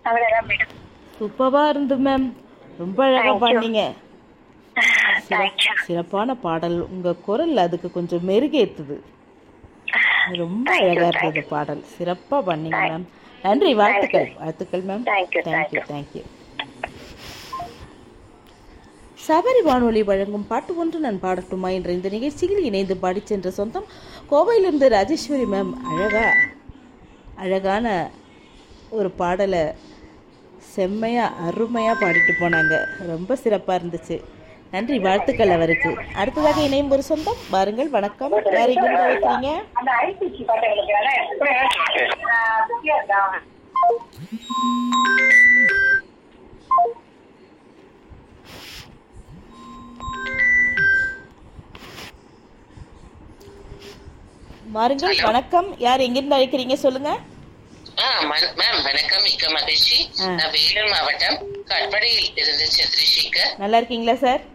அவ்வளவுதான் மேடம் சூப்பரா இருந்து மேம் ரொம்ப அழகா Thank you. பாடினீங்க சிற- தேங்க்யூ சிறப்பான பாடல் உங்க குரல் அதுக்கு கொஞ்சம் மெருகேத்துது ரொம்ப Thank you, அழகா thank இருந்தது பாடல் சிறப்பா பண்ணீங்க மேம் நன்றி வாழ்த்துக்கள் வாழ்த்துக்கள் ma'am Thank you, thank thank you thank you Sabari வானொலி வழங்கும் பாட்டு ஒன்று நான் பாடட்டுமா என்ற இந்த நிகழ்ச்சியில் இணைந்து பாடிச் சென்ற சொந்தம் கோவையிலிருந்து ராஜேஸ்வரி மேம் அழகா அழகான ஒரு பாடலை செம்மையா அருமையா பாடிட்டு போனாங்க ரொம்ப சிறப்பா இருந்துச்சு நன்றி வாழ்த்துக்கள் அவருக்கு அடுத்ததாக இணையும் ஒரு சொந்தம் வாருங்கள் வணக்கம் யார் எங்கிருந்து அழைக்கிறீங்க அந்த ஐசிசி பாட்டுகளுக்கு வாருங்கள் வணக்கம் யார் எங்கிருந்து அழைக்கிறீங்க சொல்லுங்க ஆ, ம- மேம் வணக்கம் மிக்க மகிழ்ச்சி ஆ. நான் வேலூர் மாவட்டம் கட்படியில் இருந்து சந்திரசேகர் நல்லா இருக்கீங்களா சார்